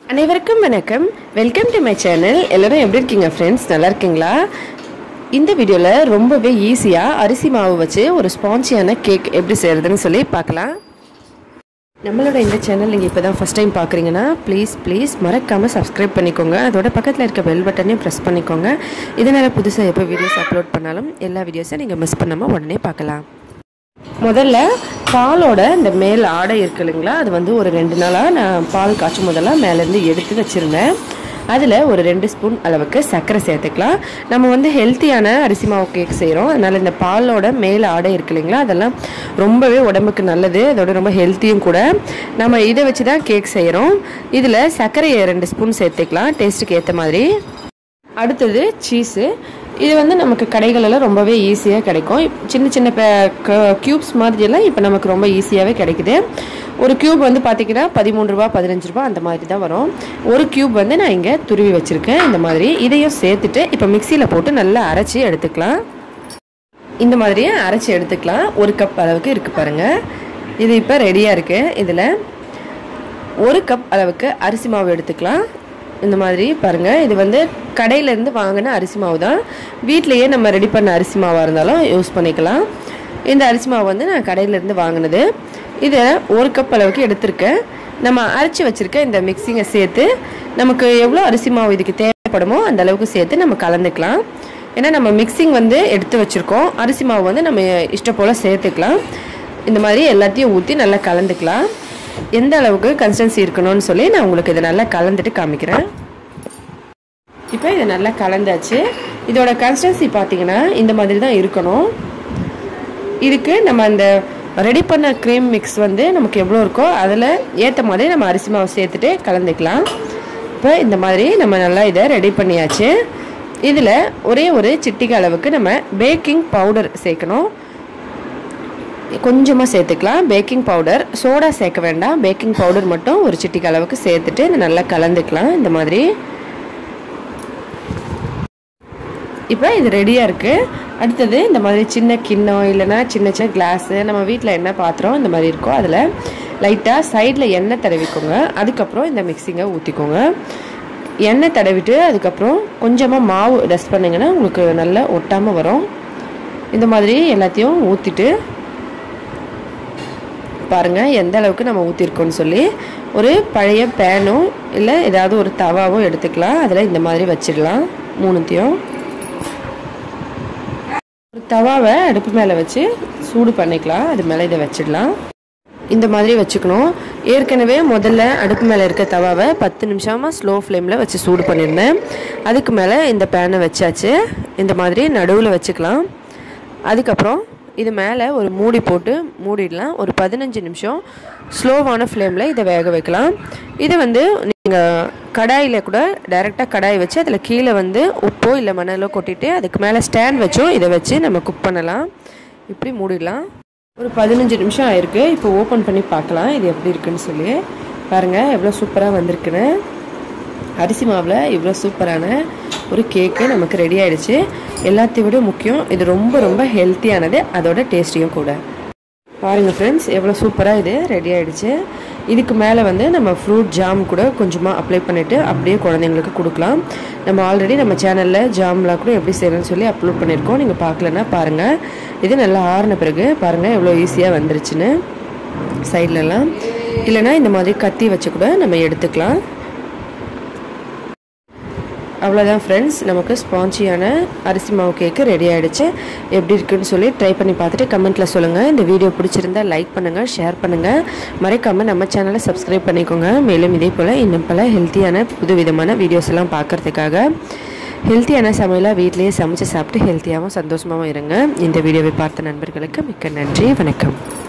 அனைவருக்கும் வணக்கம் welcome to my channel எல்லாரும் எப்படி இருக்கீங்க ஃப்ரெண்ட்ஸ் நல்லா இருக்கீங்களா இந்த வீடியோவில் ரொம்பவே ஈஸியாக அரிசி மாவு வச்சு ஒரு ஸ்பான்சியான கேக் எப்படி செய்கிறதுன்னு சொல்லி பார்க்கலாம் நம்மளோட இந்த சேனல் நீங்கள் இப்போ தான் ஃபஸ்ட் டைம் பார்க்குறீங்கன்னா ப்ளீஸ் ப்ளீஸ் மறக்காமல் சப்ஸ்கிரைப் பண்ணிக்கோங்க அதோட பக்கத்தில் இருக்க பெல் பட்டனையும் ப்ரெஸ் பண்ணிக்கோங்க இதனால் புதுசாக எப்போ வீடியோஸ் அப்லோட் பண்ணாலும் எல்லா வீடியோஸையும் நீங்கள் மிஸ் பண்ணாமல் உடனே பார்க்கலாம் முதல்ல பாலோட இந்த மேல் ஆடை இருக்கு இல்லைங்களா அது வந்து ஒரு ரெண்டு நாளாக நான் பால் காய்ச்சும் முதல்ல மேலேருந்து எடுத்து வச்சுருந்தேன் அதில் ஒரு ரெண்டு ஸ்பூன் அளவுக்கு சர்க்கரை சேர்த்துக்கலாம் நம்ம வந்து ஹெல்த்தியான அரிசி மாவு கேக் செய்கிறோம் அதனால் இந்த பாலோட மேல் ஆடை இருக்கு இல்லைங்களா அதெல்லாம் ரொம்பவே உடம்புக்கு நல்லது அதோட ரொம்ப ஹெல்த்தியும் கூட நம்ம இதை வச்சு தான் கேக் செய்கிறோம் இதில் சர்க்கரையை ரெண்டு ஸ்பூன் சேர்த்துக்கலாம் டேஸ்ட்டுக்கு ஏற்ற மாதிரி அடுத்தது சீஸு இது வந்து நமக்கு கடைகளெல்லாம் ரொம்பவே ஈஸியாக கிடைக்கும் சின்ன சின்ன க்யூப்ஸ் மாதிரியெல்லாம் இப்போ நமக்கு ரொம்ப ஈஸியாகவே கிடைக்குது ஒரு க்யூப் வந்து பார்த்திங்கன்னா பதிமூணு ரூபா பதினஞ்சு ரூபா அந்த மாதிரி தான் வரும் ஒரு க்யூப் வந்து நான் இங்கே துருவி வச்சுருக்கேன் இந்த மாதிரி இதையும் சேர்த்துட்டு இப்போ மிக்சியில் போட்டு நல்லா அரைச்சி எடுத்துக்கலாம் இந்த மாதிரியே அரைச்சி எடுத்துக்கலாம் ஒரு கப் அளவுக்கு இருக்குது பாருங்கள் இது இப்போ ரெடியாக இருக்குது இதில் ஒரு கப் அளவுக்கு அரிசி மாவு எடுத்துக்கலாம் இந்த மாதிரி பாருங்கள் இது வந்து கடையிலேருந்து வாங்கின அரிசி மாவு தான் வீட்லேயே நம்ம ரெடி பண்ண அரிசி மாவாக இருந்தாலும் யூஸ் பண்ணிக்கலாம் இந்த அரிசி மாவு வந்து நான் கடையிலேருந்து வாங்கினது இதை ஒரு கப் அளவுக்கு எடுத்திருக்கேன் நம்ம அரைச்சி வச்சுருக்க இந்த மிக்சிங்கை சேர்த்து நமக்கு எவ்வளோ அரிசி மாவு இதுக்கு தேவைப்படுமோ அந்த அளவுக்கு சேர்த்து நம்ம கலந்துக்கலாம் ஏன்னா நம்ம மிக்சிங் வந்து எடுத்து வச்சுருக்கோம் அரிசி மாவு வந்து நம்ம இஷ்டம் போல் சேர்த்துக்கலாம் இந்த மாதிரி எல்லாத்தையும் ஊற்றி நல்லா கலந்துக்கலாம் எந்த அளவுக்கு கன்சிஸ்டன்சி இருக்கணும்னு சொல்லி நான் உங்களுக்கு இதை நல்லா கலந்துட்டு காமிக்கிறேன் இப்போ இதை நல்லா கலந்தாச்சு இதோட கன்சிஸ்டன்சி பார்த்தீங்கன்னா இந்த மாதிரி தான் இருக்கணும் இதுக்கு நம்ம அந்த ரெடி பண்ண க்ரீம் மிக்ஸ் வந்து நமக்கு எவ்வளோ இருக்கோ அதில் ஏற்ற மாதிரி நம்ம அரிசி மாவு சேர்த்துட்டு கலந்துக்கலாம் இப்போ இந்த மாதிரி நம்ம நல்லா இதை ரெடி பண்ணியாச்சு இதில் ஒரே ஒரு சிட்டிகை அளவுக்கு நம்ம பேக்கிங் பவுடர் சேர்க்கணும் கொஞ்சமாக சேர்த்துக்கலாம் பேக்கிங் பவுடர் சோடா சேர்க்க வேண்டாம் பேக்கிங் பவுடர் மட்டும் ஒரு சிட்டிக்கு அளவுக்கு சேர்த்துட்டு இதை நல்லா கலந்துக்கலாம் இந்த மாதிரி இப்போ இது ரெடியாக இருக்குது அடுத்தது இந்த மாதிரி சின்ன கிண்ணம் இல்லைன்னா சின்ன சின்ன கிளாஸு நம்ம வீட்டில் என்ன பாத்திரம் இந்த மாதிரி இருக்கோ அதில் லைட்டாக சைடில் எண்ணெய் தடவிக்கோங்க அதுக்கப்புறம் இந்த மிக்சிங்கை ஊற்றிக்கோங்க எண்ணெய் தடவிட்டு அதுக்கப்புறம் கொஞ்சமாக மாவு டஸ்ட் பண்ணிங்கன்னா உங்களுக்கு நல்லா ஒட்டாமல் வரும் இந்த மாதிரி எல்லாத்தையும் ஊற்றிட்டு பாருங்கள் எந்த அளவுக்கு நம்ம ஊற்றிருக்கோம்னு சொல்லி ஒரு பழைய பேனோ இல்லை ஏதாவது ஒரு தவாவோ எடுத்துக்கலாம் அதில் இந்த மாதிரி வச்சிடலாம் மூணுத்தையும் ஒரு தவாவை அடுப்பு மேலே வச்சு சூடு பண்ணிக்கலாம் அது மேலே இதை வச்சிடலாம் இந்த மாதிரி வச்சுக்கணும் ஏற்கனவே முதல்ல அடுப்பு மேலே இருக்க தவாவை பத்து நிமிஷமாக ஸ்லோ ஃப்ளேமில் வச்சு சூடு பண்ணியிருந்தேன் அதுக்கு மேலே இந்த பேனை வச்சாச்சு இந்த மாதிரி நடுவில் வச்சுக்கலாம் அதுக்கப்புறம் இது மேலே ஒரு மூடி போட்டு மூடிடலாம் ஒரு பதினஞ்சு நிமிஷம் ஸ்லோவான ஃப்ளேமில் இதை வேக வைக்கலாம் இது வந்து நீங்கள் கடாயில் கூட டைரெக்டாக கடாய் வச்சு அதில் கீழே வந்து உப்போ இல்லை மணலோ கொட்டிட்டு அதுக்கு மேலே ஸ்டாண்ட் வச்சும் இதை வச்சு நம்ம குக் பண்ணலாம் இப்படி மூடிடலாம் ஒரு பதினஞ்சு நிமிஷம் ஆயிருக்கு இப்போ ஓப்பன் பண்ணி பார்க்கலாம் இது எப்படி இருக்குன்னு சொல்லி பாருங்கள் எவ்வளோ சூப்பராக வந்திருக்குன்னு அரிசி மாவில் இவ்வளோ சூப்பரான ஒரு கேக்கு நமக்கு ரெடி ஆகிடுச்சு எல்லாத்தையும் விட முக்கியம் இது ரொம்ப ரொம்ப ஹெல்த்தியானது அதோட டேஸ்டியும் கூட பாருங்கள் ஃப்ரெண்ட்ஸ் எவ்வளோ சூப்பராக இது ரெடி ஆகிடுச்சு இதுக்கு மேலே வந்து நம்ம ஃப்ரூட் ஜாம் கூட கொஞ்சமாக அப்ளை பண்ணிவிட்டு அப்படியே குழந்தைங்களுக்கு கொடுக்கலாம் நம்ம ஆல்ரெடி நம்ம சேனலில் ஜாம்லாம் கூட எப்படி செய்யணும்னு சொல்லி அப்லோட் பண்ணியிருக்கோம் நீங்கள் பார்க்கலன்னா பாருங்கள் இது நல்லா ஆறின பிறகு பாருங்கள் எவ்வளோ ஈஸியாக வந்துருச்சுன்னு சைட்லலாம் இல்லைனா இந்த மாதிரி கத்தி வச்சு கூட நம்ம எடுத்துக்கலாம் அவ்வளோதான் ஃப்ரெண்ட்ஸ் நமக்கு ஸ்பான்ச்சியான அரிசி மாவு கேக்கு ரெடி ஆகிடுச்சு எப்படி இருக்குன்னு சொல்லி ட்ரை பண்ணி பார்த்துட்டு கமெண்ட்டில் சொல்லுங்கள் இந்த வீடியோ பிடிச்சிருந்தா லைக் பண்ணுங்கள் ஷேர் பண்ணுங்கள் மறைக்காமல் நம்ம சேனலை சப்ஸ்கிரைப் பண்ணிக்கோங்க மேலும் இதே போல் இன்னும் பல ஹெல்த்தியான புது விதமான வீடியோஸ் எல்லாம் பார்க்குறதுக்காக ஹெல்த்தியான சமையலாக வீட்லேயே சமைச்சு சாப்பிட்டு ஹெல்த்தியாகவும் சந்தோஷமாகவும் இருங்க இந்த வீடியோவை பார்த்த நண்பர்களுக்கு மிக்க நன்றி வணக்கம்